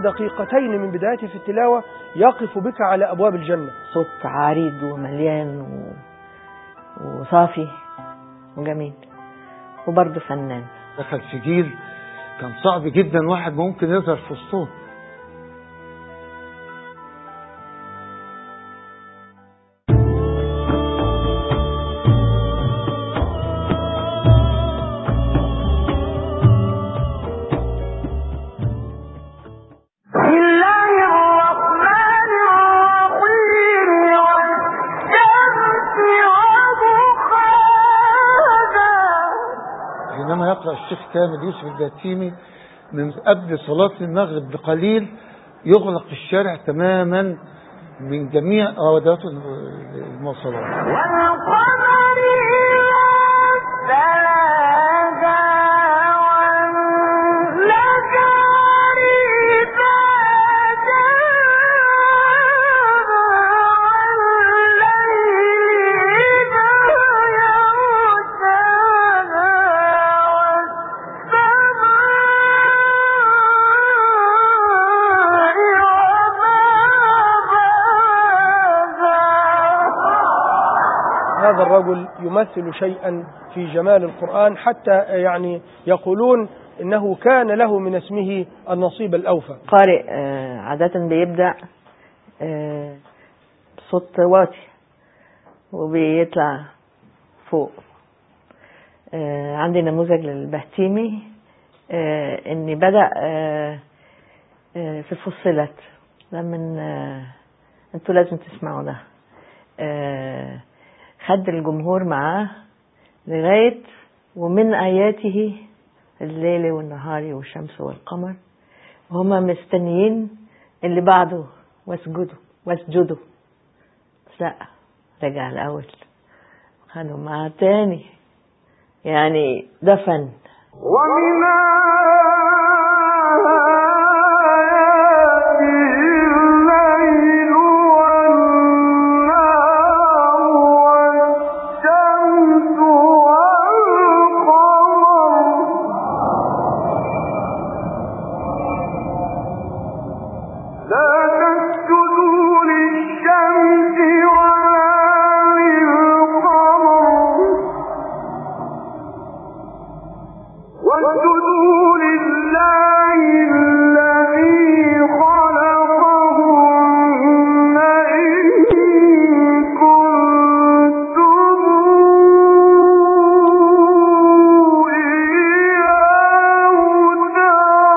دقيقتين من بدايته في التلاوة يقف بك على أبواب الجنة صوت عريض ومليان و... وصافي وجميل وبرضه فنان دخل في جيل كان صعب جدا واحد ممكن يظهر في وسطهم حينما يقرأ الشيخ كامل يوسف الباتيمي من قبل صلاة المغرب بقليل يغلق الشارع تماما من جميع أدوات المواصلات هذا الرجل يمثل شيئا في جمال القرآن حتى يعني يقولون إنه كان له من اسمه النصيب الأوفى قارئ آه، عادة بيبدأ آه، بصوت واطي وبيطلع فوق آه، عندي نموذج للبهتيمي آه، اني بدأ آه، آه، في فصلت ده من آه، انتوا لازم تسمعوا ده آه، خد الجمهور معاه لغاية ومن آياته الليل والنهار والشمس والقمر وهما مستنيين اللي بعده واسجدوا واسجدوا بس لا رجع الأول خدوا معاه تاني يعني ده فن ومن الليل والنهار والشمس والقمر لا تسجدوا للشمس ولا للقمر واسجدوا لله الذي خلقهن إن كنتم إياه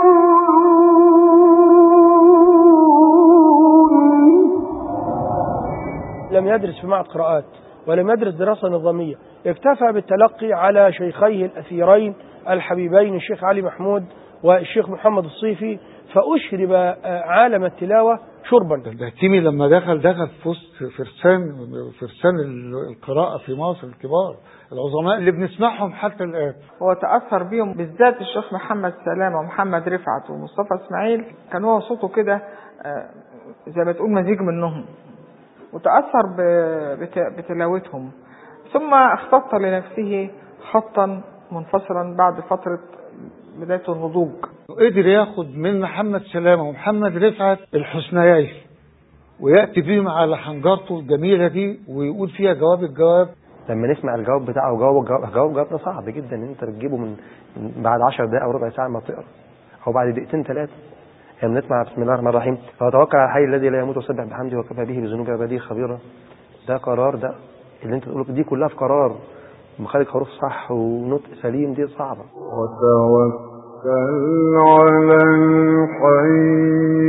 تعبدون لم يدرس في معهد قراءات ولم يدرس دراسة نظامية اكتفى بالتلقي على شيخيه الأثيرين الحبيبين الشيخ علي محمود والشيخ محمد الصيفي فأشرب آه، عالم التلاوة شربا البهتيمي لما دخل دخل في وسط فرسان فرسان القراءة في مصر الكبار العظماء اللي بنسمعهم حتى الآن هو تأثر بيهم بالذات الشيخ محمد سلامة ومحمد رفعت ومصطفى اسماعيل كان هو صوته كده آه، زي ما تقول مزيج منهم وتأثر ب- بت- بتلاوتهم ثم اختط لنفسه خطا منفصلا بعد فترة بداية النضوج قدر ياخد من محمد سلامة ومحمد رفعت الحسنيين ويأتي بهم على حنجرته الجميلة دي ويقول فيها جواب الجواب لما نسمع الجواب بتاعه جواب جواب جواب, جواب ده صعب جدا ان انت بتجيبه من من بعد 10 دقائق او ربع ساعه ما تقرا او بعد دقيقتين ثلاثه يعني نسمع بسم الله الرحمن الرحيم فتوكل على الحي الذي لا يموت وسبح بحمده وكفى به بذنوب عباده خبيرا ده قرار ده اللي انت تقوله دي كلها في قرار مخارج حروف صح ونطق سليم دي صعبه وتوكل على الحي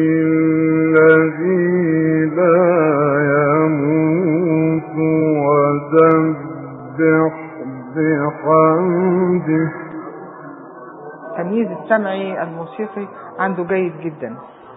الذي لا يموت وسبح بحمده التمييز السمعي الموسيقي عنده جيد جدا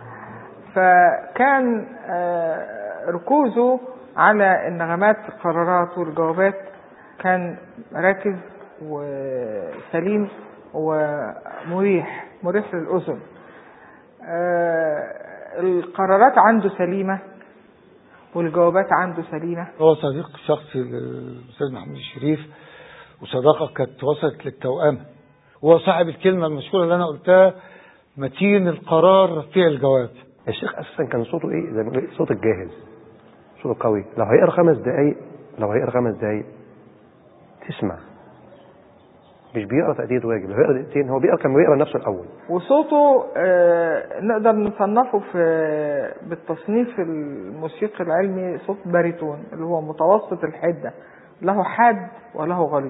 فكان آه، ركوزه على النغمات القرارات والجوابات كان راكز وسليم ومريح مريح للأذن آه، القرارات عنده سليمة والجوابات عنده سليمة هو صديق شخصي للأستاذ محمود الشريف وصداقة كانت وصلت للتوأمة هو صاحب الكلمة المشهورة اللي أنا قلتها متين القرار رفيع الجواب الشيخ اساسا كان صوته ايه زي ما بيقولوا إيه؟ صوت الجاهز صوته قوي لو هيقرا خمس دقايق لو هيقرا خمس دقايق تسمع مش بيقرا تأدية واجب لو هيقرا دقيقتين هو بيقرا كان بيقرا نفسه الاول وصوته آه، نقدر نصنفه في بالتصنيف الموسيقي العلمي صوت باريتون اللي هو متوسط الحدة له حاد وله غليظ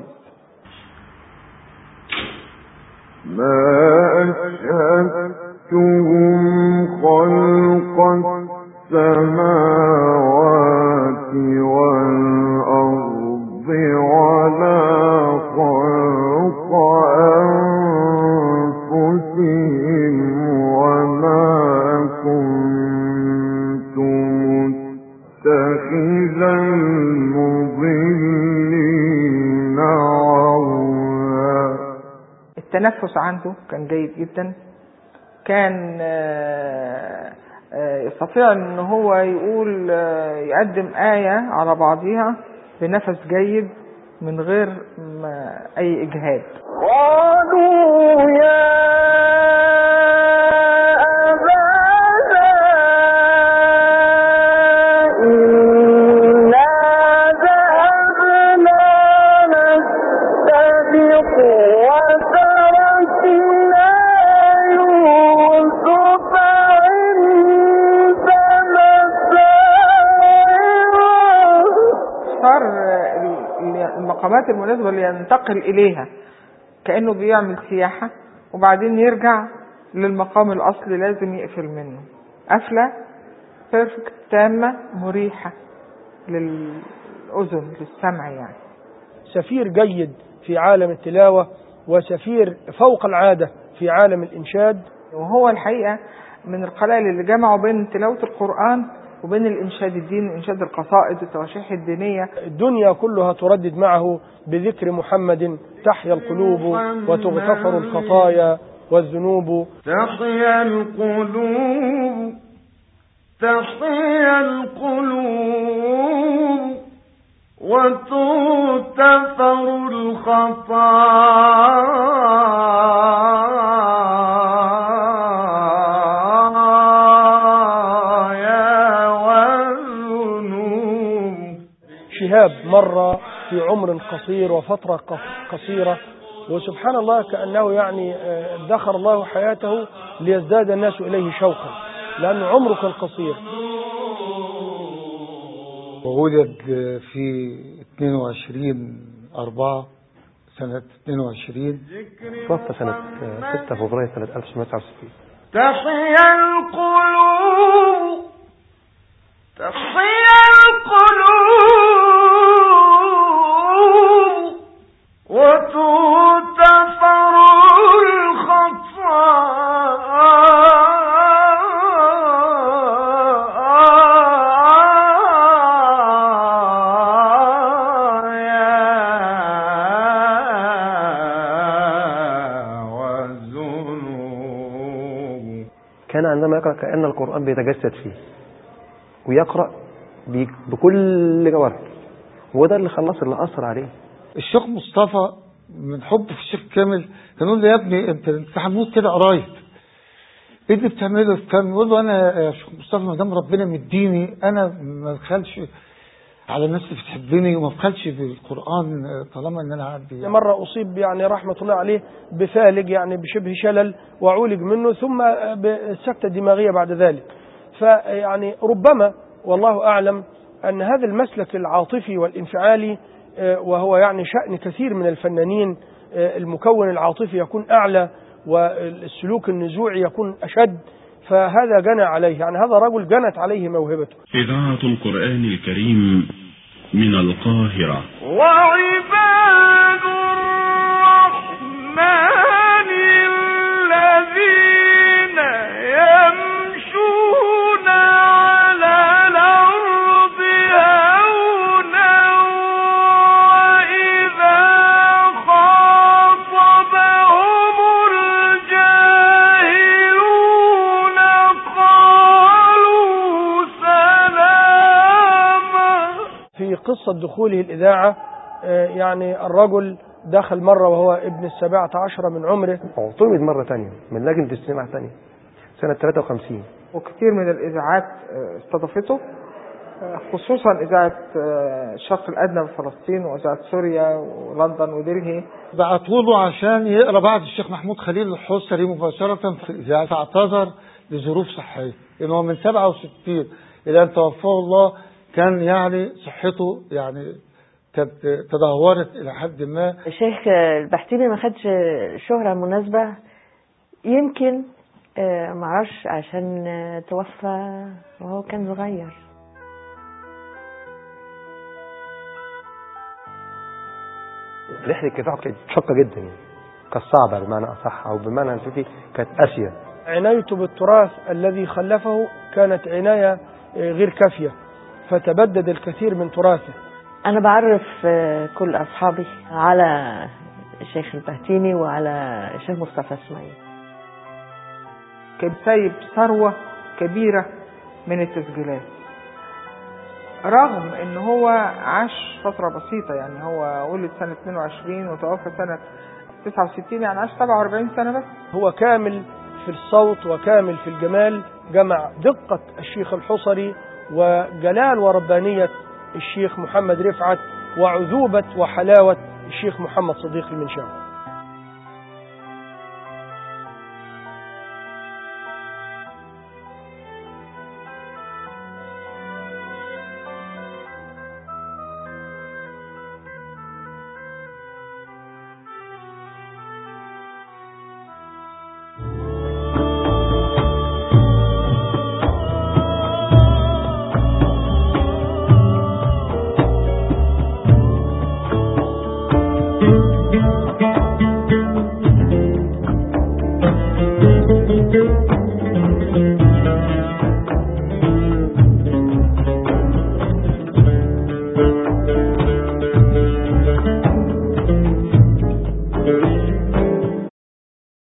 ما أشهدتهم خلق السماوات والأرض ولا خلق أنفسهم وما كنت متخذ المضلين عضدا التنفس عنده كان جيد جدا كان آه، آه، يستطيع ان هو يقول آه، يقدم آية على بعضها بنفس جيد من غير ما اي اجهاد قالوا يا أبانا إنا ذهبنا نستبق وتركنا يوسف عند متاعنا صار ال- المقامات المناسبة اللي ينتقل إليها كأنه بيعمل سياحة وبعدين يرجع للمقام الأصلي لازم يقفل منه قفلة بيرفكت تامة مريحة للأذن للسمع يعني سفير جيد في عالم التلاوة وسفير فوق العادة في عالم الإنشاد وهو الحقيقة من القلائل اللي جمعوا بين تلاوة القرآن وبين الإنشاد الديني إنشاد القصائد والتواشيح الدينية الدنيا كلها تردد معه بذكر محمد تحيا القلوب وتغتفر الخطايا والذنوب تحيا القلوب تحيا القلوب وتغتفر الخطايا والذنوب شهاب مر في عمر قصير وفترة قص- قصيرة وسبحان الله كأنه يعني آه، ادخر الله حياته ليزداد الناس إليه شوقا لأن عمره كان قصير وولد في 22 4 سنة 22 توفى سنة آه، 6 فبراير سنة 1969 تحيا القلوب تحيا القلوب وتغتفر الخطايا والذنوب كان عندما يقرأ كأن القرآن بيتجسد فيه ويقرأ بي- بكل جوارحه وده اللي خلص اللي أثر عليه الشيخ مصطفى من حب في الشيخ كامل كان يقول له يا ابني انت انت هنموت كده قريب ايه اللي بتعمله كان يقول له انا يا شيخ مصطفى ما دام ربنا مديني انا ما بخلش على الناس اللي بتحبني وما بخلش بالقران طالما ان انا عندي مرة أصيب يعني رحمة الله عليه بفالج يعني بشبه شلل وعولج منه ثم بسكتة دماغية بعد ذلك فيعني ربما والله أعلم أن هذا المسلك العاطفي والانفعالي آه، وهو يعني شأن كثير من الفنانين آه، المكون العاطفي يكون أعلى والسلوك النزوعي يكون أشد فهذا جنى عليه يعني هذا رجل جنت عليه موهبته إذاعة القرآن الكريم من القاهرة وعباد الرحمن الذين يمشون على الأرض هونا وإذا خاطبهم الجاهلون قالوا سلاما في قصة دخوله الإذاعة آه، يعني الرجل دخل مرة وهو ابن السابعة عشرة من عمره اعتمد مرة تانية من لجنة الاستماع تانية سنة 53 وكثير من الإذاعات آه، استضافته آه، خصوصا إذاعة آه، الشرق الأدنى بفلسطين وإذاعة سوريا ولندن ودلهي بعتوا له عشان يقرا بعد الشيخ محمود خليل الحسري مباشرة في الإذاعة فاعتذر لظروف صحية لأن هو من 67 إلى أن توفاه الله كان يعني صحته يعني كانت تدهورت إلى حد ما الشيخ البحتيمي ما خدش شهرة مناسبة يمكن آه، معرفش عشان آه، توفى وهو كان صغير رحلة الكفاح كانت شاقة جدا يعني كانت صعبة بمعنى أصح أو بمعنى نسيتي كانت قاسية عنايته بالتراث الذي خلفه كانت عناية آه، غير كافية فتبدد الكثير من تراثه أنا بعرف آه، كل أصحابي على الشيخ البهتيمي وعلى الشيخ مصطفى إسماعيل كان سايب ثروة كبيرة من التسجيلات رغم ان هو عاش فترة بسيطة يعني هو ولد سنة 22 وتوفى سنة 69 يعني عاش 47 سنة بس هو كامل في الصوت وكامل في الجمال جمع دقة الشيخ الحصري وجلال وربانية الشيخ محمد رفعت وعذوبة وحلاوة الشيخ محمد صديق المنشاوي